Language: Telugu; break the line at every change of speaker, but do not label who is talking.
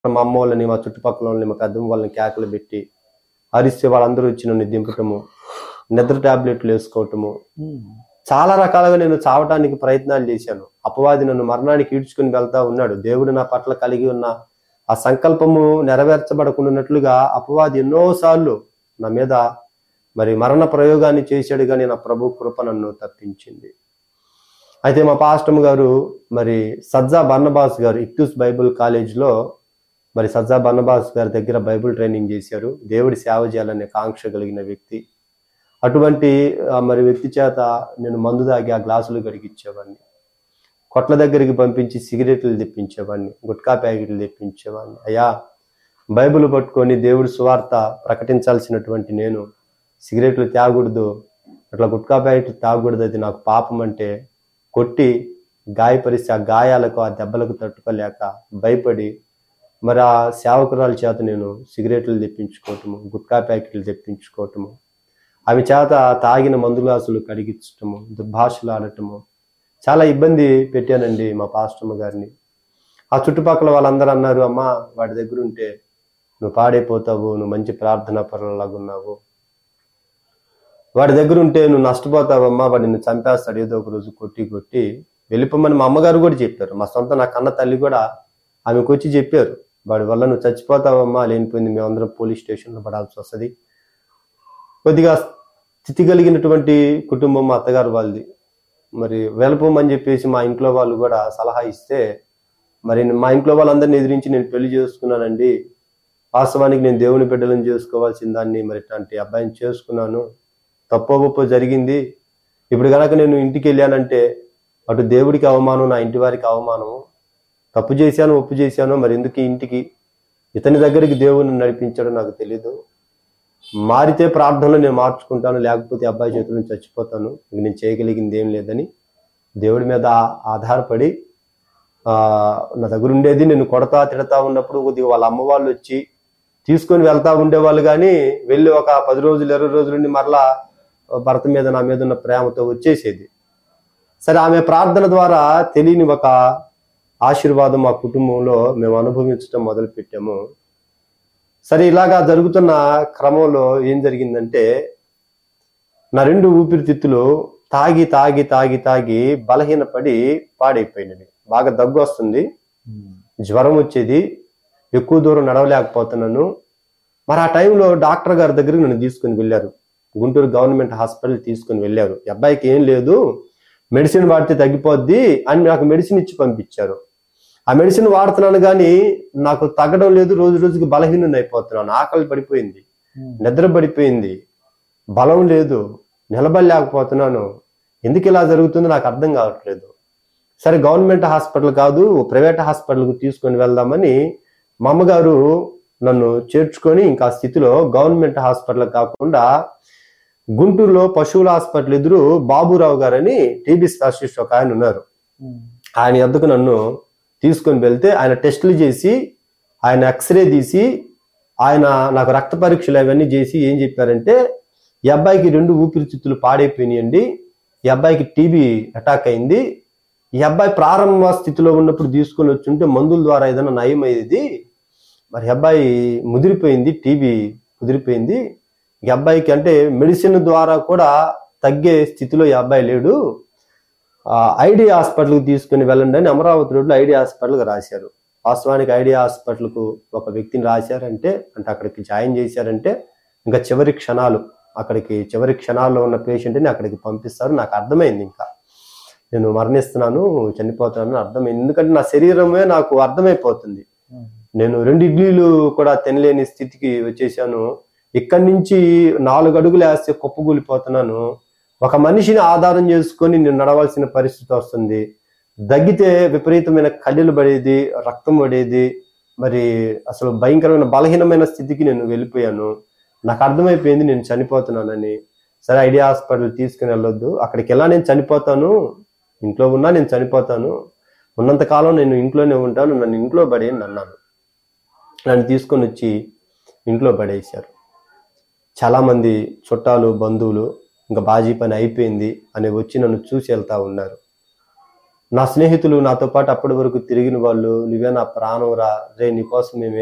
మా అమ్మ వాళ్ళని మా చుట్టుపక్కల వాళ్ళని మా పెద్దమ్మ వాళ్ళని కేకలు పెట్టి అరిస్తే వాళ్ళందరూ వచ్చి నన్ను దింపటము నిద్ర టాబ్లెట్లు వేసుకోవటము చాలా రకాలుగా నేను చావటానికి ప్రయత్నాలు చేశాను అపవాది నన్ను మరణానికి ఈడ్చుకుని వెళ్తా ఉన్నాడు దేవుడు నా పట్ల కలిగి ఉన్న ఆ సంకల్పము నెరవేర్చబడకుండాన్నట్లుగా అపవాది ఎన్నోసార్లు నా మీద మరి మరణ ప్రయోగాన్ని చేశాడు కానీ నా ప్రభు కృప నన్ను తప్పించింది అయితే మా పాస్టమ్ గారు మరి సజ్జా బన్నబాస్ గారు ఇక్టూస్ బైబుల్ కాలేజ్లో మరి సజ్జా బన్నబాస్ గారి దగ్గర బైబుల్ ట్రైనింగ్ చేశారు దేవుడి సేవ చేయాలనే కాంక్ష కలిగిన వ్యక్తి అటువంటి ఆ, మరి వ్యక్తి చేత నేను మందు తాగి ఆ గ్లాసులు గడిగిచ్చేవాడిని కొట్ల దగ్గరికి పంపించి సిగరెట్లు తెప్పించేవాడిని గుట్కా ప్యాకెట్లు తెప్పించేవాడిని అయ్యా బైబిల్ పట్టుకొని దేవుడి సువార్త ప్రకటించాల్సినటువంటి నేను సిగరెట్లు తాగకూడదు అట్లా గుట్కా ప్యాకెట్లు తాగకూడదు అది నాకు పాపం అంటే కొట్టి గాయపరిచి ఆ గాయాలకు ఆ దెబ్బలకు తట్టుకోలేక భయపడి మరి ఆ సేవకురాల చేత నేను సిగరెట్లు తెప్పించుకోవటము గుట్కా ప్యాకెట్లు తెప్పించుకోవటము ఆమె చేత తాగిన మందు గ్లాసులు కడిగించటము దుర్భాషలు ఆడటము చాలా ఇబ్బంది పెట్టానండి మా పాస్టమ్మ గారిని ఆ చుట్టుపక్కల వాళ్ళందరూ అన్నారు అమ్మా వాడి దగ్గర ఉంటే నువ్వు పాడైపోతావు నువ్వు మంచి ప్రార్థనా పరులలాగా ఉన్నావు వాడి దగ్గర ఉంటే నువ్వు నష్టపోతావమ్మా వాడు నిన్ను చంపేస్తాడు ఏదో ఒక రోజు కొట్టి కొట్టి వెళ్ళిపోమని మా అమ్మగారు కూడా చెప్పారు మా సొంత నా కన్న తల్లి కూడా ఆమెకు వచ్చి చెప్పారు వాడి వల్ల నువ్వు చచ్చిపోతావమ్మా లేనిపోయింది మేమందరం పోలీస్ స్టేషన్లో పడాల్సి వస్తుంది కొద్దిగా స్థితి కలిగినటువంటి కుటుంబం మా అత్తగారు వాళ్ళది మరి వెళ్ళిపోమని చెప్పేసి మా ఇంట్లో వాళ్ళు కూడా సలహా ఇస్తే మరి మా ఇంట్లో వాళ్ళందరిని ఎదిరించి నేను పెళ్లి చేసుకున్నానండి వాస్తవానికి నేను దేవుని బిడ్డలను చేసుకోవాల్సిన దాన్ని మరి ఇట్లాంటి అబ్బాయిని చేసుకున్నాను తప్పో గొప్ప జరిగింది ఇప్పుడు కనుక నేను ఇంటికి వెళ్ళానంటే అటు దేవుడికి అవమానం నా ఇంటి వారికి అవమానం తప్పు చేశాను ఒప్పు చేశాను మరి ఎందుకు ఈ ఇంటికి ఇతని దగ్గరికి దేవుని నడిపించాడో నాకు తెలీదు మారితే ప్రార్థనలు నేను మార్చుకుంటాను లేకపోతే అబ్బాయి చేతుల నుంచి చచ్చిపోతాను ఇంక నేను చేయగలిగింది ఏం లేదని దేవుడి మీద ఆ- ఆధారపడి ఆ, నా దగ్గర ఉండేది నేను కొడతా తిడతా ఉన్నప్పుడు కొద్దిగా వాళ్ళ అమ్మ వాళ్ళు వచ్చి తీసుకొని వెళ్తా ఉండేవాళ్ళు కానీ వెళ్ళి ఒక పది రోజులు ఇరవై రోజుల నుండి మరలా భర్త మీద నా మీద ఉన్న ప్రేమతో వచ్చేసేది సరే ఆమె ప్రార్థన ద్వారా తెలియని ఒక ఆశీర్వాదం మా కుటుంబంలో మేము అనుభవించడం మొదలు పెట్టాము సరే ఇలాగా జరుగుతున్న క్రమంలో ఏం జరిగిందంటే నా రెండు ఊపిరితిత్తులు తాగి తాగి తాగి తాగి బలహీనపడి పాడైపోయినవి బాగా దగ్గు వస్తుంది జ్వరం వచ్చేది ఎక్కువ దూరం నడవలేకపోతున్నాను మరి ఆ టైంలో డాక్టర్ గారి దగ్గరికి నన్ను తీసుకుని వెళ్ళారు గుంటూరు గవర్నమెంట్ హాస్పిటల్ తీసుకుని వెళ్ళారు ఈ అబ్బాయికి ఏం లేదు మెడిసిన్ వాడితే తగ్గిపోద్ది అని నాకు మెడిసిన్ ఇచ్చి పంపించారు ఆ మెడిసిన్ వాడుతున్నాను కానీ నాకు తగ్గడం లేదు రోజు రోజుకి బలహీనం అయిపోతున్నాను ఆకలి పడిపోయింది నిద్ర పడిపోయింది బలం లేదు నిలబడలేకపోతున్నాను ఎందుకు ఇలా జరుగుతుందో నాకు అర్థం కావట్లేదు సరే గవర్నమెంట్ హాస్పిటల్ కాదు ప్రైవేట్ హాస్పిటల్కి తీసుకొని వెళ్దామని మా అమ్మగారు నన్ను చేర్చుకొని ఇంకా ఆ స్థితిలో గవర్నమెంట్ హాస్పిటల్ కాకుండా గుంటూరులో పశువుల హాస్పిటల్ ఎదురు బాబురావు గారని టీబీ స్పెషలిస్ట్ ఒక ఆయన ఉన్నారు ఆయన ఎద్దుకు నన్ను తీసుకొని వెళ్తే ఆయన టెస్టులు చేసి ఆయన ఎక్స్రే తీసి ఆయన నాకు రక్త పరీక్షలు అవన్నీ చేసి ఏం చెప్పారంటే ఈ అబ్బాయికి రెండు ఊపిరితిత్తులు పాడైపోయినాయండి ఈ అబ్బాయికి టీబీ అటాక్ అయింది ఈ అబ్బాయి ప్రారంభ స్థితిలో ఉన్నప్పుడు తీసుకొని వచ్చుంటే మందుల ద్వారా ఏదైనా నయం అయ్యేది మరి ఈ అబ్బాయి ముదిరిపోయింది టీబీ కుదిరిపోయింది ఈ అబ్బాయికి అంటే మెడిసిన్ ద్వారా కూడా తగ్గే స్థితిలో ఈ అబ్బాయి లేడు ఆ, ఐడి హాస్పిటల్కి తీసుకుని వెళ్ళండి అని అమరావతి రోడ్లో ఐడి హాస్పిటల్కి రాశారు వాస్తవానికి ఐడి హాస్పిటల్కు ఒక వ్యక్తిని రాశారంటే అంటే అక్కడికి జాయిన్ చేశారంటే ఇంకా చివరి క్షణాలు అక్కడికి చివరి క్షణాల్లో ఉన్న పేషెంట్ని అక్కడికి పంపిస్తారు నాకు అర్థమైంది ఇంకా నేను మరణిస్తున్నాను చనిపోతున్నాను అర్థమైంది ఎందుకంటే నా శరీరమే నాకు అర్థమైపోతుంది నేను రెండు ఇడ్లీలు కూడా తినలేని స్థితికి వచ్చేసాను ఇక్కడి నుంచి నాలుగు అడుగులు వేస్తే కుప్పగూలిపోతున్నాను ఒక మనిషిని ఆధారం చేసుకొని నేను నడవాల్సిన పరిస్థితి వస్తుంది దగ్గితే విపరీతమైన కళ్ళెలు పడేది రక్తం పడేది మరి అసలు భయంకరమైన బలహీనమైన స్థితికి నేను వెళ్ళిపోయాను నాకు అర్థమైపోయింది నేను చనిపోతున్నానని సరే ఐడియా హాస్పిటల్ తీసుకుని వెళ్ళొద్దు అక్కడికి ఎలా నేను చనిపోతాను ఇంట్లో ఉన్నా నేను చనిపోతాను ఉన్నంతకాలం నేను ఇంట్లోనే ఉంటాను నన్ను ఇంట్లో పడేయండి అన్నాను నన్ను తీసుకొని వచ్చి ఇంట్లో పడేశారు చాలామంది చుట్టాలు బంధువులు ఇంకా బాజీ పని అయిపోయింది అని వచ్చి నన్ను చూసి వెళ్తా ఉన్నారు నా స్నేహితులు నాతో పాటు అప్పటి వరకు తిరిగిన వాళ్ళు నువ్వే నా ప్రాణం రా రే నీకోసం మేము